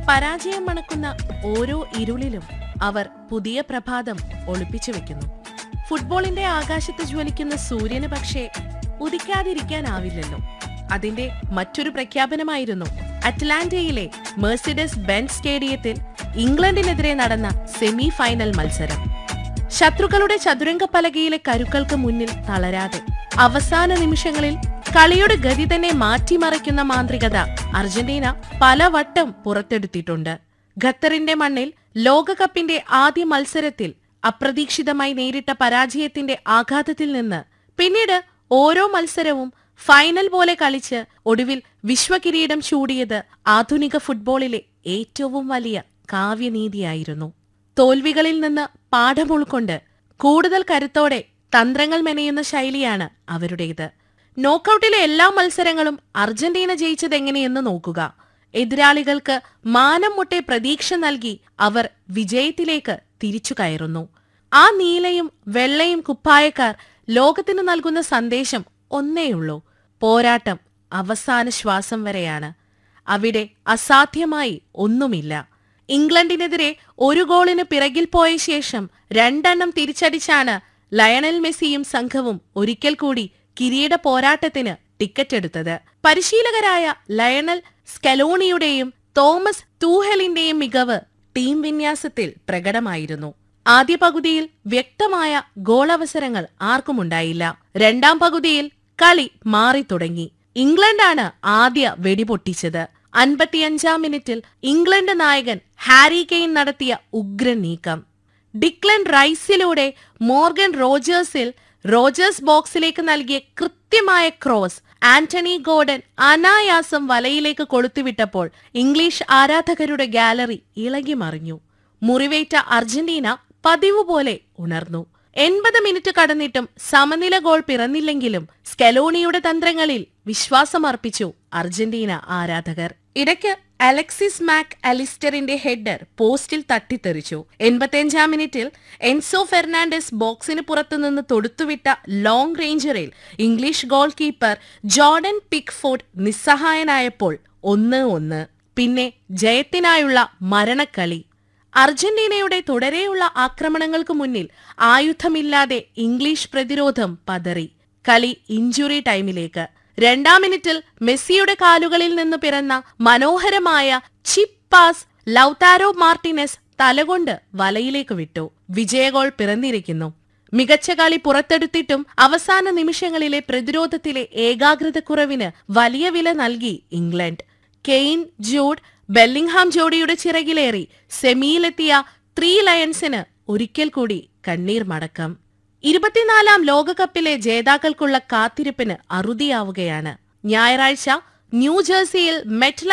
പരാജയം മണക്കുന്ന ഓരോ ഇരുളിലും അവർ പുതിയ പ്രഭാതം ഒളിപ്പിച്ചു വെക്കുന്നു ഫുട്ബോളിന്റെ ആകാശത്ത് ജ്വലിക്കുന്ന സൂര്യന് പക്ഷേ ഉദിക്കാതിരിക്കാനാവില്ലല്ലോ അതിന്റെ മറ്റൊരു പ്രഖ്യാപനമായിരുന്നു അറ്റ്ലാന്റയിലെ മെർസിഡസ് ബെൻസ് സ്റ്റേഡിയത്തിൽ ഇംഗ്ലണ്ടിനെതിരെ നടന്ന സെമി ഫൈനൽ മത്സരം ശത്രുക്കളുടെ ചതുരംഗ പലകയിലെ കരുക്കൾക്ക് മുന്നിൽ തളരാതെ അവസാന നിമിഷങ്ങളിൽ കളിയുടെ ഗതി തന്നെ മാറ്റിമറിക്കുന്ന മാന്ത്രികത അർജന്റീന പലവട്ടം പുറത്തെടുത്തിട്ടുണ്ട് ഖത്തറിന്റെ മണ്ണിൽ ലോകകപ്പിന്റെ ആദ്യ മത്സരത്തിൽ അപ്രതീക്ഷിതമായി നേരിട്ട പരാജയത്തിന്റെ ആഘാതത്തിൽ നിന്ന് പിന്നീട് ഓരോ മത്സരവും ഫൈനൽ പോലെ കളിച്ച് ഒടുവിൽ വിശ്വകിരീടം ചൂടിയത് ആധുനിക ഫുട്ബോളിലെ ഏറ്റവും വലിയ കാവ്യനീതിയായിരുന്നു തോൽവികളിൽ നിന്ന് പാഠം ഉൾക്കൊണ്ട് കൂടുതൽ കരുത്തോടെ തന്ത്രങ്ങൾ മെനയുന്ന ശൈലിയാണ് അവരുടേത് നോക്കൌട്ടിലെ എല്ലാ മത്സരങ്ങളും അർജന്റീന ജയിച്ചതെങ്ങനെയെന്ന് നോക്കുക എതിരാളികൾക്ക് മാനം മുട്ടെ പ്രതീക്ഷ നൽകി അവർ വിജയത്തിലേക്ക് തിരിച്ചു കയറുന്നു ആ നീലയും വെള്ളയും കുപ്പായക്കാർ ലോകത്തിന് നൽകുന്ന സന്ദേശം ഒന്നേയുള്ളൂ പോരാട്ടം അവസാന ശ്വാസം വരെയാണ് അവിടെ അസാധ്യമായി ഒന്നുമില്ല ഇംഗ്ലണ്ടിനെതിരെ ഒരു ഗോളിന് പിറകിൽ പോയ ശേഷം രണ്ടെണ്ണം തിരിച്ചടിച്ചാണ് ലയണൽ മെസ്സിയും സംഘവും ഒരിക്കൽ കൂടി കിരീട പോരാട്ടത്തിന് ടിക്കറ്റ് എടുത്തത് പരിശീലകരായ ലയണൽ സ്കലോണിയുടെയും തോമസ് തൂഹലിന്റെയും മികവ് ടീം വിന്യാസത്തിൽ പ്രകടമായിരുന്നു ആദ്യ പകുതിയിൽ വ്യക്തമായ ഗോളവസരങ്ങൾ ആർക്കുമുണ്ടായില്ല രണ്ടാം പകുതിയിൽ കളി മാറി തുടങ്ങി ഇംഗ്ലണ്ടാണ് ആദ്യ വെടിപൊട്ടിച്ചത് അൻപത്തിയഞ്ചാം മിനിറ്റിൽ ഇംഗ്ലണ്ട് നായകൻ ഹാരി കെയ്ൻ നടത്തിയ ഉഗ്രൻ നീക്കം ഡിക്ലൻ റൈസിലൂടെ മോർഗൻ റോജേഴ്സിൽ റോജേഴ്സ് ബോക്സിലേക്ക് നൽകിയ കൃത്യമായ ക്രോസ് ആന്റണി ഗോർഡൻ അനായാസം വലയിലേക്ക് കൊളുത്തുവിട്ടപ്പോൾ ഇംഗ്ലീഷ് ആരാധകരുടെ ഗാലറി ഇളകി മറിഞ്ഞു മുറിവേറ്റ അർജന്റീന പതിവ് പോലെ ഉണർന്നു എൺപത് മിനിറ്റ് കടന്നിട്ടും സമനില ഗോൾ പിറന്നില്ലെങ്കിലും സ്കലോണിയുടെ തന്ത്രങ്ങളിൽ വിശ്വാസമർപ്പിച്ചു അർജന്റീന ആരാധകർ ഇടയ്ക്ക് അലക്സിസ് മാക് അലിസ്റ്ററിന്റെ ഹെഡർ പോസ്റ്റിൽ തട്ടിത്തെറിച്ചു എൺപത്തിയഞ്ചാം മിനിറ്റിൽ എൻസോ ഫെർണാണ്ടസ് ബോക്സിന് പുറത്തുനിന്ന് തൊടുത്തുവിട്ട ലോങ് റേഞ്ചറിൽ English goalkeeper Jordan Pickford നിസ്സഹായനായപ്പോൾ ഒന്ന് ഒന്ന് പിന്നെ ജയത്തിനായുള്ള മരണക്കളി അർജന്റീനയുടെ തുടരെയുള്ള ആക്രമണങ്ങൾക്ക് മുന്നിൽ ആയുധമില്ലാതെ ഇംഗ്ലീഷ് പ്രതിരോധം പതറി കളി ഇഞ്ചുറി ടൈമിലേക്ക് രണ്ടാം മിനിറ്റിൽ മെസ്സിയുടെ കാലുകളിൽ നിന്ന് പിറന്ന മനോഹരമായ ചിപ്പ് പാസ് ലൗതാരോ മാർട്ടിനെസ് തലകൊണ്ട് വലയിലേക്ക് വിട്ടു വിജയഗോൾ പിറന്നിരിക്കുന്നു മികച്ച കളി പുറത്തെടുത്തിട്ടും അവസാന നിമിഷങ്ങളിലെ പ്രതിരോധത്തിലെ ഏകാഗ്രതക്കുറവിന് വലിയ വില നൽകി ഇംഗ്ലണ്ട് കെയ്ൻ ജൂഡ് ബെല്ലിംഗ്ഹാം ജോഡിയുടെ ചിറകിലേറി സെമിയിലെത്തിയ ത്രീ ലയൺസിന് ഒരിക്കൽ കൂടി കണ്ണീർ മടക്കം ഇരുപത്തിനാലാം ലോകകപ്പിലെ ജേതാക്കൾക്കുള്ള കാത്തിരിപ്പിന് അറുതിയാവുകയാണ് ഞായറാഴ്ച ന്യൂജേഴ്സിയിൽ മെറ്റ്